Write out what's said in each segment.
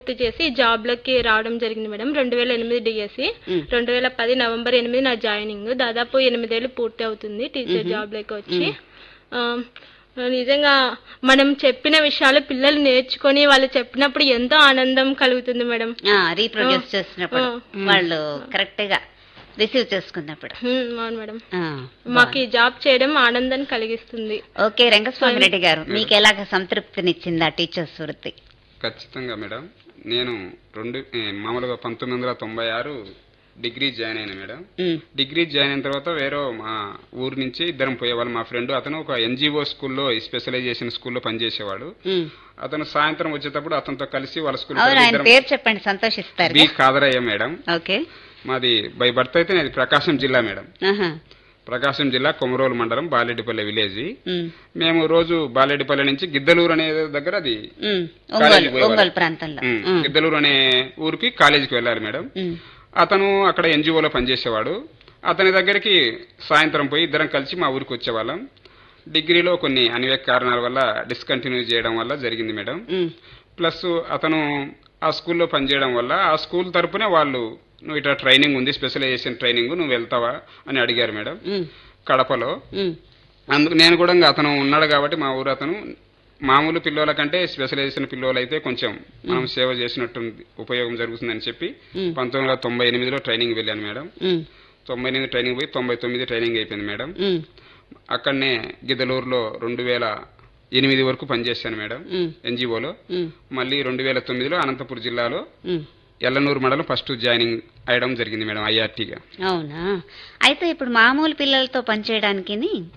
పూర్తి చేసి జాబ్లోకి రావడం జరిగింది మేడం రెండు వేల ఎనిమిది డిఎస్సి మ్. రెండు వేల పది నవంబర్ ఎనిమిది నా జాయినింగ్ దాదాపు ఎనిమిదేళ్ళు పూర్తి అవుతుంది టీచర్ జాబ్లోకి వచ్చి ఆ, నిజంగా మనం చెప్పిన విషయాలు పిల్లలు నేర్చుకొని వాళ్ళు చెప్పినప్పుడు ఎంతో ఆనందం కలుగుతుంది మేడం రీప్రొడ్యూస్ చేసినప్పుడు ఆ. వాళ్ళు కరెక్ట్ గా రిసీవ్ చేసుకున్నప్పుడు మ్, అవును మేడం ఆ, మాకు ఈ జాబ్ చేయడం ఆనందాన్ని కలిగిస్తుంది ఓకే రంగస్వామి రెడ్డి గారు మీకు ఎలాగ సంతృప్తినిచ్చింది ఆ టీచర్స్ వృత్తి ఖచ్చితంగా మేడం నేను రెండు ఏ, మామూలుగా పంతొమ్మిది వందల తొంభై ఆరు డిగ్రీ జాయిన్ అయినా మేడం ఉమ్, డిగ్రీ జాయిన్ అయిన తర్వాత వేరే మా ఊరు నుంచి ఇద్దరం పోయేవాళ్ళు మా ఫ్రెండ్ అతను ఒక ఎన్జిఓ స్కూల్లో స్పెషలైజేషన్ స్కూల్లో పనిచేసేవాడు ఉమ్. అతను సాయంత్రం వచ్చేటప్పుడు అతనితో కలిసి వాళ్ళ స్కూల్ అవును ఆయన పేరు చెప్పండి సంతోషిస్తారు బి కాదరయ్య మేడం ఓకే మాది బై బర్త్ అయితే నాది ప్రకాశం జిల్లా మేడం ఆహా. ప్రకాశం జిల్లా కొమరోలు మండలం బాలెడ్డిపల్లి విలేజ్ ఉమ్, మేము రోజు బాలెడ్డిపల్లి నుంచి గిద్దలూరు అనే దగ్గర అది ఉమ్. కాలేజీకి ఒంగోలు పోయేవారు. ఒంగోలు ప్రాంతంలో ఉమ్, ఉమ్, గిద్దలూరు అనే ఊరికి కాలేజీకి వెళ్ళాలి మేడం ఉమ్, అతను అక్కడ ఎన్జిఓలో పనిచేసేవాడు అతని దగ్గరికి సాయంత్రం పోయి ఇద్దరం కలిసి మా ఊరికి వచ్చేవాళ్ళం డిగ్రీలో కొన్ని అనేక కారణాల వల్ల డిస్కంటిన్యూ చేయడం వల్ల జరిగింది మేడం ఉమ్, ప్లస్ అతను ఆ స్కూల్లో పనిచేయడం వల్ల ఆ స్కూల్ తరపునే వాళ్ళు నువ్వు ఇట్లా ట్రైనింగ్ ఉంది స్పెషలైజేషన్ ట్రైనింగ్ నువ్వు వెళ్తావా అని అడిగారు మేడం ఉమ్, కడపలో ఉమ్, అందుకు నేను కూడా ఇంకా అతను ఉన్నాడు కాబట్టి మా ఊరు అతను మామూలు పిల్లల కంటే స్పెషలైజేషన్ పిల్లలు అయితే కొంచెం మనం సేవ చేసినట్టు ఉపయోగం జరుగుతుందని చెప్పి ఉమ్, పంతొమ్మిది వందల తొంభై ఎనిమిదిలో ట్రైనింగ్ వెళ్ళాను మేడం ఉమ్, తొంభై ఎనిమిది ట్రైనింగ్ పోయి తొంభై తొమ్మిది ట్రైనింగ్ అయిపోయింది మేడం ఉమ్, అక్కడనే గిద్దలూరులో రెండు వేల ఎనిమిది వరకు పనిచేశాను మేడం ఉమ్, ఎన్జిఓలో ఉమ్, మళ్ళీ రెండు వేల తొమ్మిదిలో అనంతపురం జిల్లాలో ఉమ్. ఎల్లనూరు మండలం ఫస్ట్ జాయినింగ్ అయ్యడం జరిగింది మేడం ఐఆర్టీగా అవునా అయితే ఇప్పుడు మామూలు పిల్లలతో పనిచేయడానికి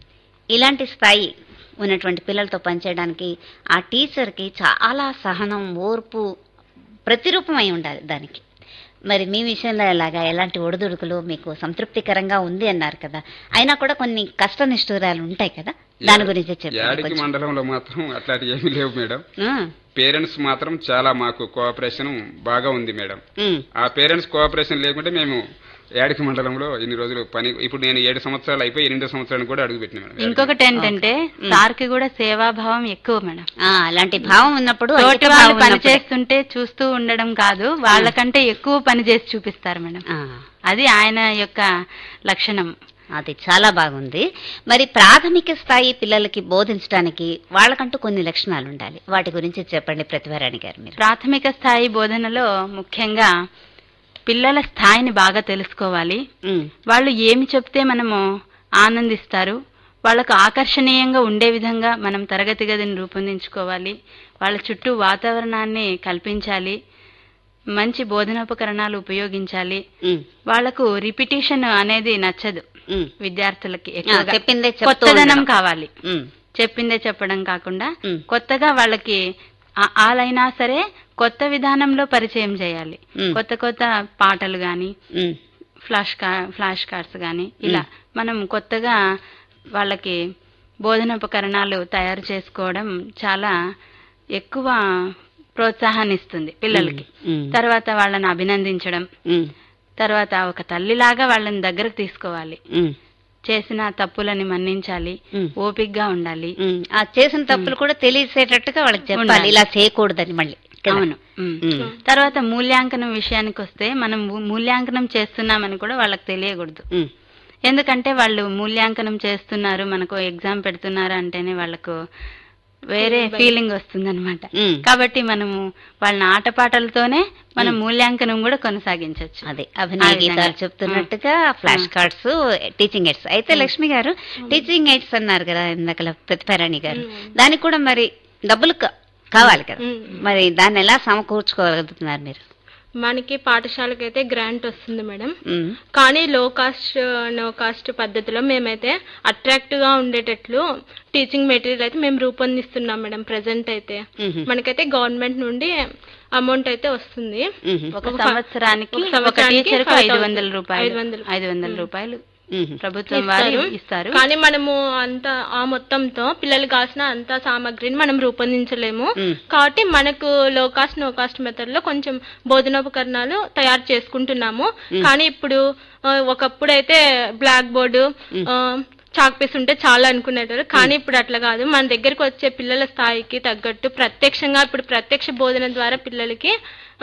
ఇలాంటి స్థాయి ఉన్నటువంటి పిల్లలతో పనిచేయడానికి ఆ టీచర్కి చాలా సహనం ఓర్పు ప్రతిరూపమై ఉండాలి దానికి మరి మీ విషయంలో ఎలాగా ఎలాంటి ఒడిదుడుకులు మీకు సంతృప్తికరంగా ఉంది అన్నారు కదా అయినా కూడా కొన్ని కష్ట నిష్ఠూరాలు ఉంటాయి కదా దాని గురించి చెప్పండి యాడికి కొంచెం. మండలంలో మాత్రం అట్లాంటి ఏమీ లేవు మేడం ఆ, పేరెంట్స్ మాత్రం చాలా మాకు కోఆపరేషన్ బాగా ఉంది మేడం ఉమ్, ఆ పేరెంట్స్ కోఆపరేషన్ లేకుంటే మేము యాడికి మండలంలో ఇన్ని రోజులు పని ఇప్పుడు నేను ఏడు సంవత్సరాలు అయిపోయి ఎనిమిదో సంవత్సరానికి కూడా అడుగు పెట్టిన మేడం ఇంకొకటి ఏంటంటే సార్కి కూడా సేవాభావం ఎక్కువ మేడం ఆ, అలాంటి భావం ఉన్నప్పుడు తోటి అంకిత వాళ్ళు భావం పని ఉన్నప్పుడే. చేస్తుంటే చూస్తూ ఉండడం కాదు వాళ్ళకంటే ఎక్కువ పని చేసి చూపిస్తారు మేడం ఆ, అది ఆయన యొక్క లక్షణం అది చాలా బాగుంది మరి ప్రాథమిక స్థాయి పిల్లలకి బోధించడానికి వాళ్ళకంటూ కొన్ని లక్షణాలు ఉండాలి వాటి గురించి చెప్పండి ప్రతిభారాణి గారు మీరు ప్రాథమిక స్థాయి బోధనలో ముఖ్యంగా పిల్లల స్థాయిని బాగా తెలుసుకోవాలి ఉమ్, వాళ్ళు ఏమి చెప్తే మనము ఆనందిస్తారు వాళ్ళకు ఆకర్షణీయంగా ఉండే విధంగా మనం తరగతి గదిని రూపొందించుకోవాలి వాళ్ళ చుట్టూ వాతావరణాన్ని కల్పించాలి మంచి బోధనోపకరణాలు ఉపయోగించాలి ఉమ్, వాళ్లకు రిపిటేషన్ అనేది నచ్చదు ఉమ్. విద్యార్థులకి ఆ, ఎక్కువగా చెప్పిందే చెప్తూ కొత్తదనం ఉండడం. కావాలి ఉమ్, చెప్పిందే చెప్పడం కాకుండా ఉమ్. కొత్తగా వాళ్ళకి ఆ- ఆలైనా సరే కొత్త విధానంలో పరిచయం చేయాలి ఉమ్. కొత్త కొత్త పాటలు గాని ఉమ్, ఫ్లాష్ కా ఫ్లాష్ కార్డ్స్ కానీ ఇలా మనం కొత్తగా వాళ్ళకి బోధనోపకరణాలు తయారు చేసుకోవడం చాలా ఎక్కువ ప్రోత్సాహాన్ని ఇస్తుంది పిల్లలకి ఉమ్, తర్వాత వాళ్ళని అభినందించడం ఉమ్, తర్వాత ఒక తల్లిలాగా వాళ్ళని దగ్గరకు తీసుకోవాలి ఉమ్, చేసిన తప్పులని మన్నించాలి ఉమ్. ఓపిగ్గా ఉండాలి ఉమ్. ఆ చేసిన తప్పులు కూడా తెలిసేటట్టుగా వాళ్ళకి చెప్పాలి ఉండాలి. ఇలా చేయకూడదని మళ్ళీ కదా? అవును ఉమ్. ఉమ్, తర్వాత మూల్యాంకనం విషయానికి వస్తే మనం మూ- మూల్యాంకనం చేస్తున్నామని కూడా వాళ్ళకి తెలియకూడదు ఉమ్, ఎందుకంటే వాళ్ళు మూల్యాంకనం చేస్తున్నారు మనకు ఎగ్జామ్ పెడుతున్నారు అంటేనే వాళ్ళకు వేరే ఫీలింగ్ వస్తుందన్నమాట ఉమ్. కాబట్టి మనము వాళ్ళని ఆటపాటలతోనే మనం మూల్యాంకనం కూడా కొనసాగించవచ్చు అదే అభినయ ఆ విధంగా. గీతాలు చెప్తున్నట్టుగా ఫ్లాష్ కార్డ్స్ టీచింగ్ ఎయిడ్స్ అయితే లక్ష్మి గారు టీచింగ్ ఎయిడ్స్ అన్నారు కదా ఇందాక ప్రతిభారాణి గారు దానికి కూడా మరి డబ్బులు కా- కావాలి కదా ఉమ్. మరి దాన్ని ఎలా సమకూర్చుకోగలుగుతున్నారు మీరు మనకి పాఠశాలకైతే గ్రాంట్ వస్తుంది మేడం ఉమ్, కానీ లో కాస్ట్ నో కాస్ట్ పద్ధతిలో మేమైతే అట్రాక్ట్ గా ఉండేటట్లు టీచింగ్ మెటీరియల్ అయితే మేము రూపొందిస్తున్నాం మేడం ప్రెసెంట్ అయితే మ్మ్. మనకైతే గవర్నమెంట్ నుండి అమౌంట్ అయితే వస్తుంది ఉమ్, ఒక సంవత్సరానికి ఒక ఒక సంవత్సరానికి టీచర్ కు 5,000 ఐదు వందల రూపాయలు ఐదు వందలు. ఐదు వందల రూపాయలు ఉమ్, ప్రభుత్వం వారు ఇస్తారు. ఇస్తారు కానీ మనము అంత ఆ మొత్తంతో పిల్లలు కావాల్సిన అంత సామాగ్రిని మనం రూపొందించలేము మ్మ్. కాబట్టి మనకు లో కాస్ట్ నో కాస్ట్ మెథడ్ లో కొంచెం బోధనోపకరణాలు తయారు చేసుకుంటున్నాము కానీ ఇప్పుడు ఆ, ఒకప్పుడు అయితే బ్లాక్ బోర్డు చాక్ పీస్ ఉంటే చాలా అనుకునేవారు కానీ ఇప్పుడు అట్లా కాదు మన దగ్గరకు వచ్చే పిల్లల స్థాయికి తగ్గట్టు ప్రత్యక్షంగా ఇప్పుడు ప్రత్యక్ష బోధన ద్వారా పిల్లలకి